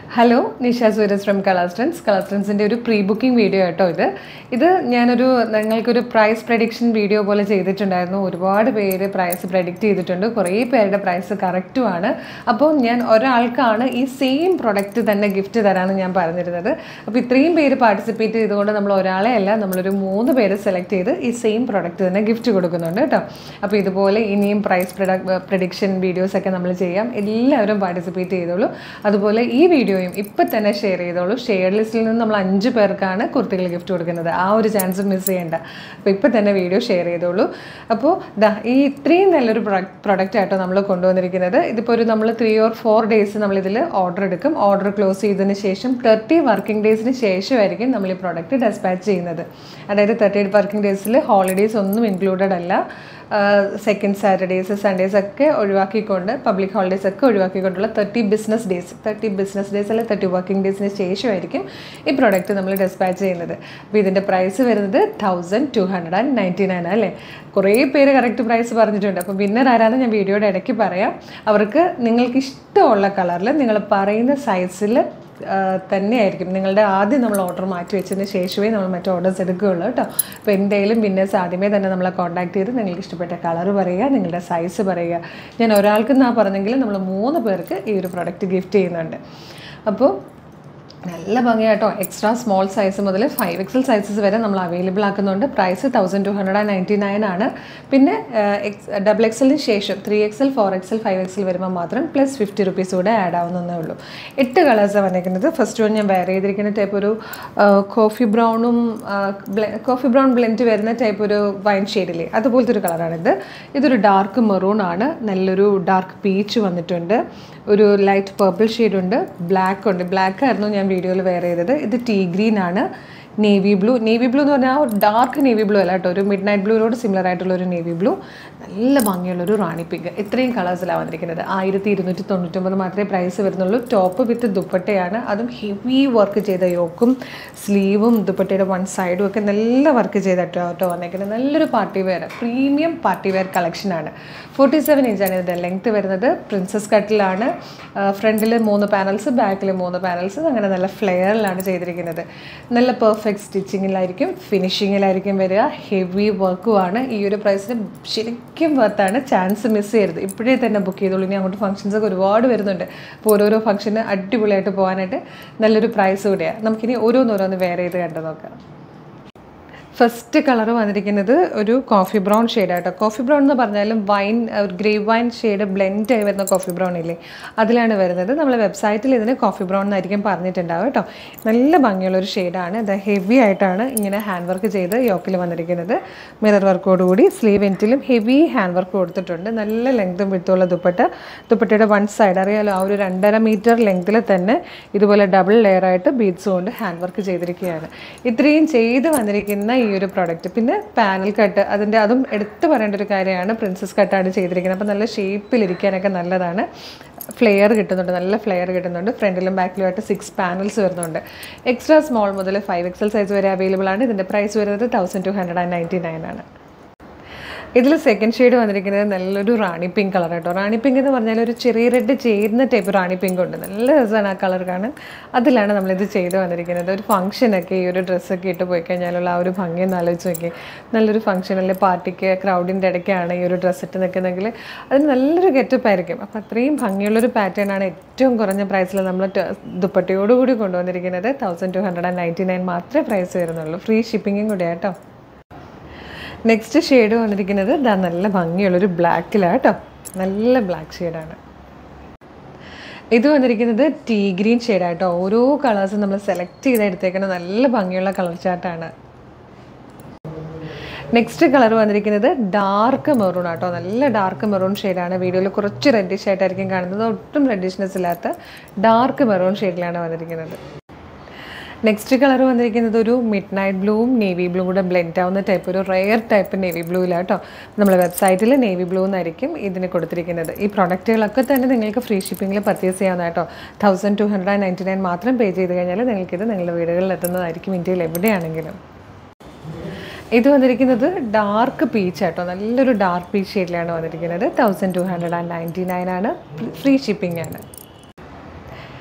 hello Nisha Suraj from Colourstance കളർസ്റ്റൻസിൻ്റെ ഒരു pre booking video കേട്ടോ ഇത് ഇത് ഞാനൊരു നിങ്ങൾക്കൊരു പ്രൈസ് പ്രഡിക്ഷൻ വീഡിയോ പോലെ ചെയ്തിട്ടുണ്ടായിരുന്നു ഒരുപാട് പേര് പ്രൈസ് പ്രഡിക്റ്റ് ചെയ്തിട്ടുണ്ട് കുറേ പേരുടെ പ്രൈസ് കറക്റ്റുമാണ് അപ്പോൾ ഞാൻ ഒരാൾക്കാണ് ഈ സെയിം പ്രൊഡക്റ്റ് തന്നെ ഗിഫ്റ്റ് തരാമെന്ന് ഞാൻ പറഞ്ഞിരുന്നത് അപ്പോൾ ഇത്രയും പേര് പാർട്ടിസിപ്പേറ്റ് ചെയ്തുകൊണ്ട് നമ്മൾ ഒരാളെ അല്ല നമ്മളൊരു മൂന്ന് പേര് സെലക്ട് ചെയ്ത് ഈ സെയിം പ്രൊഡക്റ്റ് തന്നെ ഗിഫ്റ്റ് കൊടുക്കുന്നുണ്ട് കേട്ടോ അപ്പോൾ ഇതുപോലെ ഇനിയും പ്രൈസ് പ്രഡിക്ഷൻ വീഡിയോസൊക്കെ നമ്മൾ ചെയ്യാം എല്ലാവരും പാർട്ടിസിപ്പേറ്റ് ചെയ്തോളൂ അതുപോലെ ഈ വീഡിയോയും ഇപ്പം തന്നെ ഷെയർ ചെയ്തോളൂ ഷെയർ ലിസ്റ്റിൽ നിന്ന് നമ്മൾ അഞ്ച് പേർക്കാണ് കുർത്തികൾ ഗിഫ്റ്റ് കൊടുക്കുന്നത് ആ ഒരു ചാൻസ് മിസ് ചെയ്യേണ്ട അപ്പോൾ ഇപ്പം തന്നെ വീഡിയോ ഷെയർ ചെയ്തോളൂ അപ്പോൾ ദാ ഈ ഇത്രയും നല്ലൊരു പ്രൊഡക്റ്റ് ആയിട്ടോ നമ്മൾ കൊണ്ടുവന്നിരിക്കുന്നത് ഇതിപ്പോൾ ഒരു നമ്മൾ ത്രീ ഓർ ഫോർ ഡേയ്സ് നമ്മളിതിൽ ഓർഡർ എടുക്കും ഓർഡർ ക്ലോസ് ചെയ്തതിന് ശേഷം തേർട്ടി വർക്കിംഗ് ഡേയ്സിന് ശേഷമായിരിക്കും നമ്മൾ ഈ പ്രോഡക്റ്റ് ഡെസ്പാച്ച് ചെയ്യുന്നത് അതായത് തേർട്ടി എയ്റ്റ് വർക്കിംഗ് ഡേയ്സിൽ ഹോളിഡേയ്സ് ഒന്നും ഇൻക്ലൂഡഡ് അല്ല സെക്കൻഡ് സാറ്റർഡേയ്സ് സൺഡേസ് ഒക്കെ ഒഴിവാക്കിക്കൊണ്ട് പബ്ലിക് ഹോളിഡേയ്സ് ഒക്കെ ഒഴിവാക്കിക്കൊണ്ടുള്ള thirty business days thirty business days അല്ലെ തേർട്ടി വർക്കിംഗ് ഡേയ്സിന് ശേഷമായിരിക്കും ഈ പ്രോഡക്റ്റ് നമ്മൾ ഡെസ്പാച്ച് ചെയ്യുന്നത് അപ്പോൾ ഇതിൻ്റെ പ്രൈസ് വരുന്നത് thousand two hundred and ninety nine അല്ലേ കുറേ പേര് കറക്റ്റ് പ്രൈസ് പറഞ്ഞിട്ടുണ്ട് അപ്പോൾ വിന്നർ ആരാന്ന് ഞാൻ വീഡിയോയുടെ ഇടയ്ക്ക് പറയാം അവർക്ക് നിങ്ങൾക്ക് ഇഷ്ടമുള്ള കളറിൽ നിങ്ങൾ പറയുന്ന സൈസിൽ തന്നെയായിരിക്കും നിങ്ങളുടെ ആദ്യം നമ്മൾ ഓർഡർ മാറ്റി വെച്ചതിന് ശേഷമേ നമ്മൾ മറ്റു ഓർഡേഴ്സ് എടുക്കുകയുള്ളൂ കേട്ടോ അപ്പോൾ എന്തെങ്കിലും വിന്നേഴ്സ് ആദ്യമേ തന്നെ നമ്മളെ കോൺടാക്ട് ചെയ്ത് നിങ്ങൾക്ക് ഇഷ്ടപ്പെട്ട കളർ പറയുക നിങ്ങളുടെ സൈസ് പറയുക ഞാൻ ഒരാൾക്ക് എന്നാ പറഞ്ഞെങ്കിൽ നമ്മൾ മൂന്ന് പേർക്ക് ഈ ഒരു പ്രൊഡക്റ്റ് ഗിഫ്റ്റ് ചെയ്യുന്നുണ്ട് അപ്പോൾ നല്ല ഭംഗിയാട്ടോ എക്സ്ട്രാ സ്മോൾ സൈസ് മുതൽ ഫൈവ് എക്സൽ സൈസസ് വരെ നമ്മൾ അവൈലബിൾ ആക്കുന്നുണ്ട് price thousand two hundred and ninety nine ആണ് പിന്നെ എക്സ് ഡബിൾ എക്സലിന് ശേഷം three XL four XL five XL വരുമ്പോൾ മാത്രം പ്ലസ് ഫിഫ്റ്റി റുപ്പീസ് കൂടെ ആഡ് ആവുന്നതേ ഉള്ളൂ എട്ട് കളേഴ്സാണ് വന്നിരിക്കുന്നത് ഫസ്റ്റ് വൺ ഞാൻ വെയർ ചെയ്തിരിക്കുന്ന ടൈപ്പ് ഒരു കോഫി ബ്രൗണും കോഫി ബ്രൗൺ ബ്ലെൻഡ് വരുന്ന ടൈപ്പ് ഒരു വൈൻ ഷെയ്ഡില്ലേ അതുപോലത്തെ ഒരു കളറാണിത് ഇതൊരു ഡാർക്ക് മെറൂൺ ആണ് നല്ലൊരു ഡാർക്ക് പീച്ച് വന്നിട്ടുണ്ട് ഒരു ലൈറ്റ് പേർപ്പിൾ ഷെയ്ഡുണ്ട് ബ്ലാക്ക് ഉണ്ട് ബ്ലാക്ക് ആയിരുന്നു ഞാൻ വീഡിയോയിൽ വെയർ ചെയ്തത് ഇത് ടീ ഗ്രീൻ ആണ് നേവി ബ്ലൂ നേവി ബ്ലൂ എന്ന് പറഞ്ഞാൽ ഡാർക്ക് നേവി ബ്ലൂ അല്ല കേട്ടോ ഒരു മിഡ് നൈറ്റ് ബ്ലൂവിനോട് സിമിലർ ആയിട്ടുള്ള ഒരു നേവി ബ്ലൂ നല്ല ഭംഗിയുള്ള ഒരു റാണി പിങ്ക് ഇത്രയും കളേഴ്സിലാണ് വന്നിരിക്കുന്നത് ആയിരത്തി ഇരുന്നൂറ്റി തൊണ്ണൂറ്റൊമ്പത് മാത്രമേ പ്രൈസ് വരുന്നുള്ളൂ ടോപ്പ് വിത്ത് ദുപ്പട്ടയാണ് അതും ഹെവി വർക്ക് ചെയ്ത യോക്കും സ്ലീവും ദുപ്പട്ടയുടെ വൺ സൈഡും ഒക്കെ നല്ല വർക്ക് ചെയ്തിട്ടോ കേട്ടോ വന്നിരിക്കുന്നത് നല്ലൊരു party wear premium party wear കളക്ഷനാണ് ഫോർട്ടി സെവൻ ഇഞ്ചാണ് ഇതിൻ്റെ ലെങ്ത്ത് വരുന്നത് പ്രിൻസസ് കട്ടിലാണ് ഫ്രണ്ടിൽ മൂന്ന് പാനൽസ് ബാക്കിൽ മൂന്ന് പാനൽസ് അങ്ങനെ നല്ല ഫ്ലെയറിലാണ് ചെയ്തിരിക്കുന്നത് നല്ല പെർഫെക്റ്റ് സ്റ്റിച്ചിങ്ങിലായിരിക്കും ഫിനിഷിങ്ങിലായിരിക്കും വരിക ഹെവി വർക്കുമാണ് ഈ ഒരു പ്രൈസിന് ശരിക്കും വർത്താണ് ചാൻസ് മിസ് ചെയ്യരുത് ഇപ്പോഴേ തന്നെ ബുക്ക് ചെയ്തോളൂ ഇനി അങ്ങോട്ട് ഫംഗ്ഷൻസ് ഒക്കെ ഒരുപാട് വരുന്നുണ്ട് അപ്പോൾ ഓരോരോ ഫംഗ്ഷന് അടിപൊളിയായിട്ട് പോകാനായിട്ട് നല്ലൊരു പ്രൈസ് കൂടിയാണ് നമുക്കിനി ഓരോന്നോരോന്ന് വേറെ ചെയ്ത് കണ്ടു നോക്കാം ഫസ്റ്റ് കളർ വന്നിരിക്കുന്നത് ഒരു കോഫി ബ്രൗൺ ഷെയ്ഡാട്ടോ കോഫി ബ്രൗൺ എന്ന് പറഞ്ഞാലും വൈൻ ഒരു ഗ്രേവ് വൈൻ ഷെയ്ഡ് ബ്ലെൻഡ് ആയി വരുന്ന കോഫി ബ്രൗൺ ഇല്ലേ അതിലാണ് വരുന്നത് നമ്മൾ വെബ്സൈറ്റിൽ ഇതിന് കോഫി ബ്രൗൺ എന്നായിരിക്കും പറഞ്ഞിട്ടുണ്ടാവും കേട്ടോ നല്ല ഭംഗിയുള്ള ഒരു ഷെയ്ഡാണ് ഇത് ഹെവി ആയിട്ടാണ് ഇങ്ങനെ ഹാൻഡ് വർക്ക് ചെയ്ത് യോക്കിൽ വന്നിരിക്കുന്നത് മിറർ വർക്കോടുകൂടി സ്ലീവ് എൻറ്റിലും ഹെവി ഹാൻഡ് വർക്ക് കൊടുത്തിട്ടുണ്ട് നല്ല ലെങ്തും വിട്ടുള്ള ദുപ്പട്ട ദുപ്പട്ടയുടെ വൺ സൈഡ് അറിയാലോ ആ ഒരു രണ്ടര മീറ്റർ ലെങ്തിൽ തന്നെ ഇതുപോലെ ഡബിൾ ലെയർ ആയിട്ട് ബീഡ്സ് കൊണ്ട് ഹാൻഡ് വർക്ക് ചെയ്തിരിക്കുകയാണ് ഇത്രയും ചെയ്ത് വന്നിരിക്കുന്ന ഈ ഒരു പ്രോഡക്റ്റ് പിന്നെ പാനൽ കട്ട് അതിൻ്റെ അതും എടുത്തു പറയേണ്ട ഒരു കാര്യമാണ് പ്രിൻസസ് കട്ടാണ് ചെയ്തിരിക്കുന്നത് അപ്പോൾ നല്ല ഷേപ്പിലിരിക്കാനൊക്കെ നല്ലതാണ് ഫ്ലെയർ കിട്ടുന്നുണ്ട് നല്ല ഫ്ലെയർ കിട്ടുന്നുണ്ട് ഫ്രണ്ടിലും ബാക്കിലുമായിട്ട് സിക്സ് പാനൽസ് വരുന്നുണ്ട് എക്സ്ട്രാ സ്മോൾ മുതൽ ഫൈവ് എക്സൽ സൈസ് വരെ അവൈലബിൾ ആണ് ഇതിൻ്റെ പ്രൈസ് വരുന്നത് thousand two hundred and ninety nine ആണ് ഇതിൽ സെക്കൻഡ് ഷെയ്ഡ് വന്നിരിക്കുന്നത് നല്ലൊരു റാണി പിങ്ക് കളർ കേട്ടോ റാണി പിങ്ക് എന്ന് പറഞ്ഞാൽ ഒരു ചെറിയ റെഡ് ചേരുന്ന ടൈപ്പ് റാണി പിങ്ക് ഉണ്ട് നല്ല രസമാണ് ആ കളർ കാണാൻ അതിലാണ് നമ്മളിത് ചെയ്ത് വന്നിരിക്കുന്നത് ഒരു ഫംഗ്ഷനൊക്കെ ഈ ഒരു ഡ്രസ്സൊക്കെ ഇട്ട് പോയി കഴിഞ്ഞാലുള്ള ആ ഒരു ഭംഗി ഒന്ന് ആലോചിച്ച് നോക്കി നല്ലൊരു ഫംഗ്ഷൻ അല്ലെങ്കിൽ പാർട്ടിക്ക് ക്രൗഡിൻ്റെ ഇടയ്ക്കാണ് ഈ ഒരു ഡ്രസ്സ് ഇട്ട് നിൽക്കുന്നെങ്കിൽ അതിന് നല്ലൊരു ഗെറ്റപ്പ് ആയിരിക്കും അപ്പോൾ അത്രയും ഭംഗിയുള്ളൊരു പാറ്റേൺ ആണ് ഏറ്റവും കുറഞ്ഞ പ്രൈസിൽ നമ്മൾ ദുപ്പട്ടയോടുകൂടി കൊണ്ടുവന്നിരിക്കുന്നത് thousand two hundred and ninety nine മാത്രമേ പ്രൈസ് വരുന്നുള്ളൂ ഫ്രീ ഷിപ്പിങ്ങും കൂടെ കേട്ടോ നെക്സ്റ്റ് ഷെയ്ഡ് വന്നിരിക്കുന്നത് ഇതാ നല്ല ഭംഗിയുള്ളൊരു ബ്ലാക്കിലാണ് കേട്ടോ നല്ല ബ്ലാക്ക് ഷെയ്ഡാണ് ഇത് വന്നിരിക്കുന്നത് ടീ ഗ്രീൻ ഷെയ്ഡാട്ടോ ഓരോ കളേഴ്സും നമ്മൾ സെലക്ട് ചെയ്ത് എടുത്തേക്കുന്ന നല്ല ഭംഗിയുള്ള കളർ ചാർട്ടാണ് നെക്സ്റ്റ് കളർ വന്നിരിക്കുന്നത് ഡാർക്ക് മെറൂൺ ആട്ടോ നല്ല ഡാർക്ക് മെറൂൺ ഷെയ്ഡാണ് വീഡിയോയിൽ കുറച്ച് റെഡിഷ് ആയിട്ടായിരിക്കും കാണുന്നത് ഒട്ടും റെഡിഷ്നെസ് ഇല്ലാത്ത ഡാർക്ക് മെറൂൺ ഷെയ്ഡിലാണ് വന്നിരിക്കുന്നത് നെക്സ്റ്റ് കളർ വന്നിരിക്കുന്നത് ഒരു മിഡ് നൈറ്റ് ബ്ലൂവും നേവി ബ്ലൂ കൂടെ ബ്ലെൻഡ് ആവുന്ന ടൈപ്പ് ഒരു റെയർ ടൈപ്പ് നേവി ബ്ലൂയിലാണ് കേട്ടോ നമ്മുടെ വെബ്സൈറ്റിൽ നേവി ബ്ലൂ എന്നായിരിക്കും ഇതിന് കൊടുത്തിരിക്കുന്നത് ഈ പ്രൊഡക്റ്റുകളൊക്കെ തന്നെ നിങ്ങൾക്ക് ഫ്രീ ഷിപ്പിങ്ങിൽ പർച്ചേസ് ചെയ്യാവുന്ന കേട്ടോ thousand two hundred and ninety nine മാത്രം പേ ചെയ്ത് കഴിഞ്ഞാൽ നിങ്ങൾക്കിത് നിങ്ങളുടെ വീടുകളിൽ എത്തുന്നതായിരിക്കും ഇന്ത്യയിൽ എവിടെയാണെങ്കിലും ഇത് വന്നിരിക്കുന്നത് ഡാർക്ക് പീച്ച് ആട്ടോ നല്ലൊരു ഡാർക്ക് പീച്ച് ഷെയ്ഡിലാണ് വന്നിരിക്കുന്നത് thousand two hundred and ninety nine ആണ് ഫ്രീ ഷിപ്പിംഗ് ആണ്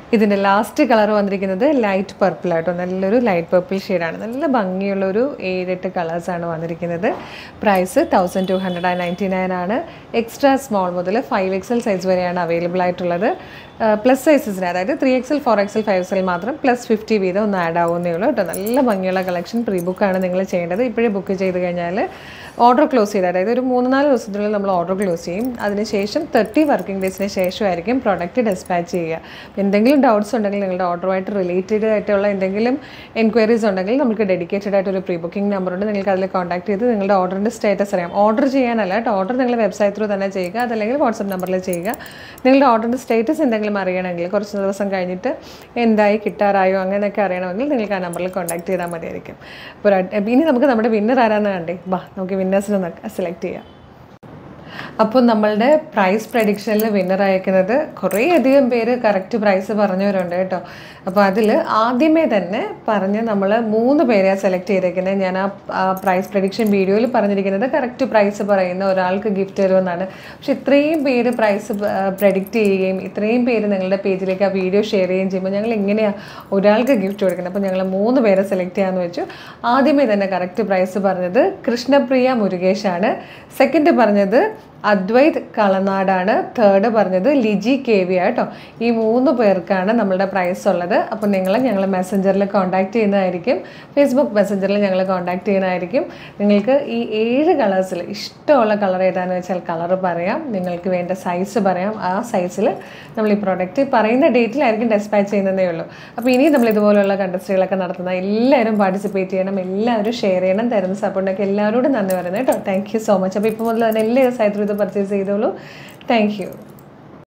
ഇതിൻ്റെ ലാസ്റ്റ് കളർ വന്നിരിക്കുന്നത് ലൈറ്റ് പർപ്പിൾ ആട്ടോ നല്ലൊരു ലൈറ്റ് പർപ്പിൾ ഷെയ്ഡാണ് നല്ല ഭംഗിയുള്ള ഒരു ഏഴെട്ട് കളേഴ്സാണ് വന്നിരിക്കുന്നത് price thousand two hundred and ninety nine ആണ് എക്സ്ട്രാ സ്മോൾ മുതൽ ഫൈവ് എക്സൽ സൈസ് വരെയാണ് അവൈലബിൾ ആയിട്ടുള്ളത് പ്ലസ് സൈസസിന് അതായത് three XL four XL five XL മാത്രം പ്ലസ് ഫിഫ്റ്റി വീതം ഒന്ന് ആഡ് ആവുന്നേ ഉള്ളൂ കേട്ടോ നല്ല ഭംഗിയുള്ള കളക്ഷൻ പ്രീ ബുക്കാണ് നിങ്ങൾ ചെയ്യേണ്ടത് ഇപ്പോഴേ ബുക്ക് ചെയ്ത് കഴിഞ്ഞാൽ ഓർഡർ ക്ലോസ് ചെയ്ത് അതായത് ഒരു മൂന്ന് നാല് ദിവസത്തിനുള്ളിൽ നമ്മൾ ഓർഡർ ക്ലോസ് ചെയ്യും അതിനുശേഷം തേർട്ടി വർക്കിംഗ് ഡേയ്സിന് ശേഷമായിരിക്കും പ്രോഡക്റ്റ് ഡിസ്പാച്ച് ചെയ്യുക എന്തെങ്കിലും ഡൗട്ട്സ് ഉണ്ടെങ്കിൽ നിങ്ങളുടെ ഓർഡറുമായിട്ട് റിലേറ്റഡ് ആയിട്ടുള്ള എന്തെങ്കിലും എൻക്വയറീസ് ഉണ്ടെങ്കിൽ നമുക്ക് ഡെഡിക്കേറ്റഡ് ആയിട്ട് ഒരു പ്രീ ബുക്കിംഗ് നമ്പർ ഉണ്ട് നിങ്ങൾക്ക് അതിൽ കോൺടാക്ട് ചെയ്ത് നിങ്ങളുടെ ഓർഡറിൻ്റെ സ്റ്റാറ്റസ് അറിയാം ഓർഡർ ചെയ്യാനല്ല കേട്ടോ ഓർഡർ നിങ്ങൾ വെബ്സൈറ്റ് ത്രൂ തന്നെ ചെയ്യുക അതല്ലെങ്കിൽ വാട്സപ്പ് നമ്പറിൽ ചെയ്യുക നിങ്ങളുടെ ഓർഡറിൻ്റെ സ്റ്റാറ്റസ് എന്തെങ്കിലും അറിയണമെങ്കിൽ കുറച്ച് ദിവസം കഴിഞ്ഞിട്ട് എന്തായി കിട്ടാറായോ അങ്ങനെയൊക്കെ അറിയണമെങ്കിൽ നിങ്ങൾക്ക് ആ നമ്പറിൽ കോൺടാക്ട് ചെയ്താൽ മതിയായിരിക്കും അപ്പോൾ ഒരു അഡ്- ഇനി നമുക്ക് നമ്മുടെ വിന്നർ ആരാന്ന് കണ്ടേ ബാ നമുക്ക് വിന്നേഴ്സിനെ സെലക്ട് ചെയ്യാം അപ്പോൾ നമ്മളുടെ പ്രൈസ് പ്രഡിക്ഷനിൽ വിന്നർ അയക്കുന്നത് കുറേയധികം പേര് കറക്റ്റ് പ്രൈസ് പറഞ്ഞവരുണ്ട് കേട്ടോ അപ്പോൾ അതിൽ ആദ്യമേ തന്നെ പറഞ്ഞ് നമ്മൾ മൂന്ന് പേരെ സെലക്ട് ചെയ്തേക്കുന്നത് ഞാൻ ആ ആ പ്രൈസ് പ്രഡിക്ഷൻ വീഡിയോയിൽ പറഞ്ഞിരിക്കുന്നത് കറക്റ്റ് പ്രൈസ് പറയുന്ന ഒരാൾക്ക് ഗിഫ്റ്റ് തരുമെന്നാണ് പക്ഷെ ഇത്രയും പേര് പ്രൈസ് പ്രഡിക്റ്റ് ചെയ്യുകയും ഇത്രയും പേര് നിങ്ങളുടെ പേജിലേക്ക് ആ വീഡിയോ ഷെയർ ചെയ്യുകയും ചെയ്യുമ്പോൾ ഞങ്ങൾ എങ്ങനെയാണ് ഒരാൾക്ക് ഗിഫ്റ്റ് കൊടുക്കുന്നത് അപ്പോൾ ഞങ്ങൾ മൂന്ന് പേരെ സെലക്ട് ചെയ്യാമെന്ന് വെച്ചു ആദ്യമേ തന്നെ കറക്റ്റ് പ്രൈസ് പറഞ്ഞത് കൃഷ്ണപ്രിയ മുരുകേഷാണ് സെക്കൻഡ് പറഞ്ഞത് അദ്വൈത് കളനാടാണ് തേർഡ് പറഞ്ഞത് ലിജി കെ വി കേട്ടോ ഈ മൂന്ന് പേർക്കാണ് നമ്മളുടെ പ്രൈസ് ഉള്ളത് അപ്പോൾ നിങ്ങൾ ഞങ്ങൾ മെസ്സഞ്ചറിൽ കോൺടാക്ട് ചെയ്യുന്നതായിരിക്കും ഫേസ്ബുക്ക് മെസ്സഞ്ചറിൽ ഞങ്ങൾ കോൺടാക്ട് ചെയ്യുന്നതായിരിക്കും നിങ്ങൾക്ക് ഈ ഏഴ് കളേഴ്സിൽ ഇഷ്ടമുള്ള കളർ ഏതാണെന്ന് വെച്ചാൽ കളർ പറയാം നിങ്ങൾക്ക് വേണ്ട സൈസ് പറയാം ആ സൈസിൽ നമ്മൾ ഈ പ്രോഡക്റ്റ് പറയുന്ന ഡേറ്റിലായിരിക്കും ഡെസ്പാച്ച് ചെയ്യുന്നതേ ഉള്ളൂ അപ്പോൾ ഇനി നമ്മൾ ഇതുപോലുള്ള കണ്ടസ്റ്റുകളൊക്കെ നടത്തുന്ന എല്ലാവരും പാർട്ടിസിപ്പേറ്റ് ചെയ്യണം എല്ലാവരും ഷെയർ ചെയ്യണം തരുന്ന സപ്പോർട്ടൊക്കെ എല്ലാവരോടും നന്ദി പറയുന്നത് കേട്ടോ താങ്ക് യു സോ മച്ച് അപ്പോൾ ഇപ്പോൾ മുതൽ തന്നെ എല്ലാ സൈറ്റിലും ഇത് പർച്ചേസ് ചെയ്തോളൂ താങ്ക് യു